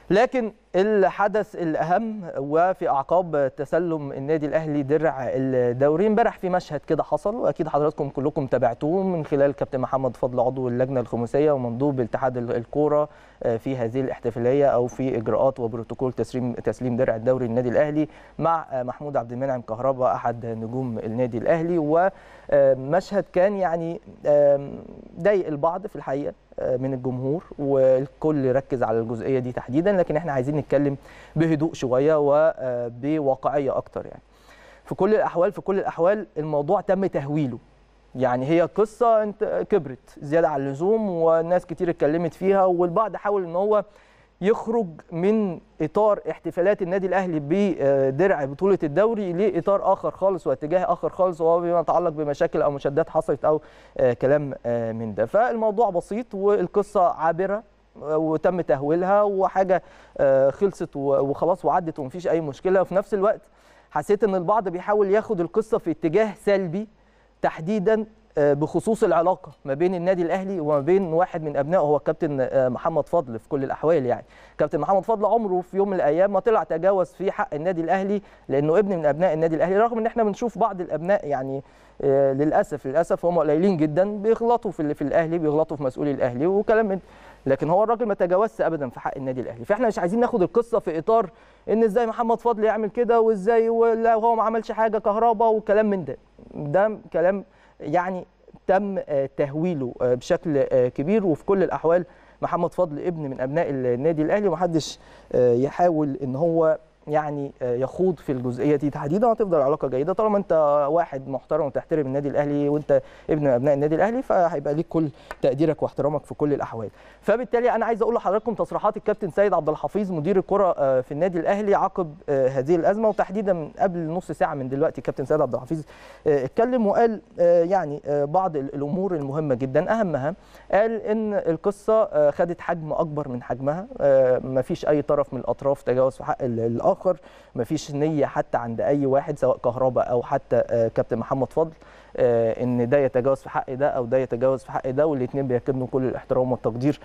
لكن الحدث الاهم وفي اعقاب تسلم النادي الاهلي درع الدوري امبارح في مشهد كده حصل واكيد حضراتكم كلكم تابعتوه من خلال كابتن محمد فضل عضو اللجنه الخماسيه ومندوب اتحاد الكوره في هذه الاحتفاليه او في اجراءات وبروتوكول تسليم تسليم درع الدوري للنادي الاهلي مع محمود عبد المنعم كهربا احد نجوم النادي الاهلي ومشهد كان يعني ضايق البعض في الحقيقه من الجمهور والكل ركز على الجزئيه دي تحديدا لكن احنا عايزين نتكلم بهدوء شويه وبواقعيه اكتر يعني في كل الاحوال في كل الاحوال الموضوع تم تهويله يعني هي قصه انت كبرت زياده عن اللزوم والناس كتير اتكلمت فيها والبعض حاول ان هو يخرج من اطار احتفالات النادي الاهلي بدرع بطوله الدوري لاطار اخر خالص واتجاه اخر خالص وهو بما يتعلق بمشاكل او مشادات حصلت او كلام من ده فالموضوع بسيط والقصه عابره وتم تهويلها وحاجه خلصت وخلاص وعدت ومفيش اي مشكله وفي نفس الوقت حسيت ان البعض بيحاول ياخد القصه في اتجاه سلبي تحديدا بخصوص العلاقه ما بين النادي الاهلي وما بين واحد من ابنائه هو الكابتن محمد فضل في كل الاحوال يعني كابتن محمد فضل عمره في يوم من الايام ما طلع تجاوز في حق النادي الاهلي لانه ابن من ابناء النادي الاهلي رغم ان احنا بنشوف بعض الابناء يعني للاسف للاسف هم قليلين جدا بيغلطوا في في الاهلي بيغلطوا في مسؤولي الاهلي وكلام من لكن هو الراجل ما تجاوزش ابدا في حق النادي الاهلي فاحنا مش عايزين ناخد القصه في اطار ان ازاي محمد فضل يعمل كده وازاي وهو ما عملش حاجه كهربا وكلام من ده ده كلام يعني تم تهويله بشكل كبير وفي كل الاحوال محمد فضل ابن من ابناء النادي الاهلي ومحدش يحاول ان هو يعني يخوض في الجزئيه دي تحديدا وهتفضل علاقه جيده طالما انت واحد محترم وتحترم النادي الاهلي وانت ابن من ابناء النادي الاهلي فهيبقى ليك كل تقديرك واحترامك في كل الاحوال فبالتالي انا عايز اقول لحضراتكم تصريحات الكابتن سيد عبد الحفيظ مدير الكره في النادي الاهلي عقب هذه الازمه وتحديدا من قبل نص ساعه من دلوقتي الكابتن سيد عبد الحفيظ اتكلم وقال يعني بعض الامور المهمه جدا اهمها قال ان القصه خدت حجم اكبر من حجمها مفيش اي طرف من الاطراف تجاوز في حق الاخر اخر مفيش نيه حتى عند اي واحد سواء كهرباء او حتى كابتن محمد فضل ان ده يتجاوز في حق ده او ده يتجاوز في حق ده والاثنين بيكنوا كل الاحترام والتقدير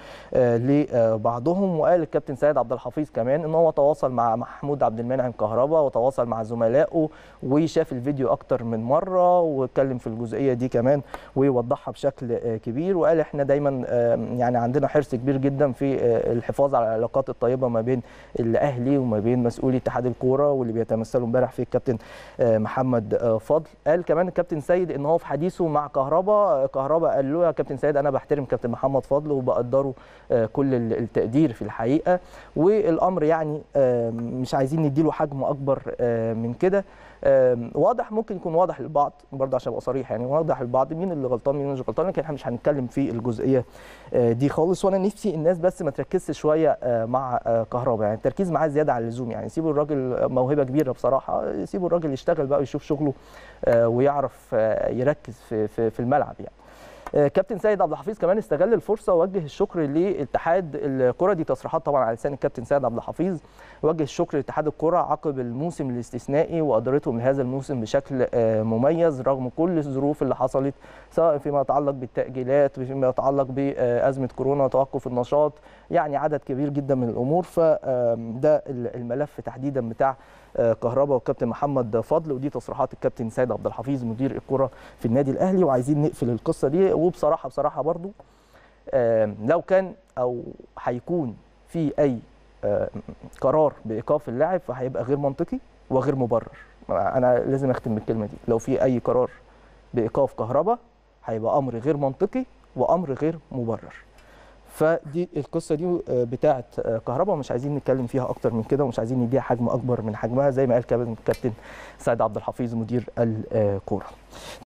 لبعضهم وقال الكابتن سيد عبد الحفيظ كمان ان هو تواصل مع محمود عبد المنعم كهرباء وتواصل مع زملائه وشاف الفيديو اكتر من مره واتكلم في الجزئيه دي كمان ويوضحها بشكل كبير وقال احنا دايما يعني عندنا حرص كبير جدا في الحفاظ على العلاقات الطيبه ما بين الاهلي وما بين مسؤولي اتحاد الكوره واللي بيتمثلوا امبارح في الكابتن محمد فضل قال كمان الكابتن سيد ان هو في حديثه مع كهربا كهربا قال له يا كابتن سيد انا بحترم كابتن محمد فضل وبقدره كل التقدير في الحقيقه والامر يعني مش عايزين نديله حجم اكبر من كده واضح ممكن يكون واضح للبعض برضه عشان ابقى صريح يعني واضح للبعض مين اللي غلطان مين اللي مش غلطان لكن احنا مش هنتكلم في الجزئيه دي خالص وانا نفسي الناس بس ما تركزش شويه مع كهربا يعني التركيز معاه زياده عن اللزوم يعني سيبوا الراجل موهبه كبيره بصراحه سيبوا الراجل يشتغل بقى ويشوف شغله ويعرف يركز في في الملعب يعني كابتن سيد عبد الحفيظ كمان استغل الفرصه ووجه الشكر لاتحاد الكره دي تصريحات طبعا على لسان الكابتن سيد عبد الحفيظ وجه الشكر لاتحاد الكره عقب الموسم الاستثنائي وادارتهم لهذا الموسم بشكل مميز رغم كل الظروف اللي حصلت سواء فيما يتعلق بالتاجيلات فيما يتعلق بازمه كورونا وتوقف النشاط يعني عدد كبير جدا من الامور فده الملف تحديدا بتاع كهربا والكابتن محمد فضل ودي تصريحات الكابتن سيد عبد الحفيظ مدير الكره في النادي الاهلي وعايزين نقفل القصه دي وبصراحه بصراحه برضو لو كان او هيكون في اي قرار بايقاف اللاعب فهيبقى غير منطقي وغير مبرر انا لازم اختم بالكلمه دي لو في اي قرار بايقاف كهربا هيبقى امر غير منطقي وامر غير مبرر فدي القصه دي بتاعه كهرباء ومش عايزين نتكلم فيها اكتر من كده ومش عايزين نديها حجم اكبر من حجمها زي ما قال كابتن سيد عبد الحفيظ مدير الكوره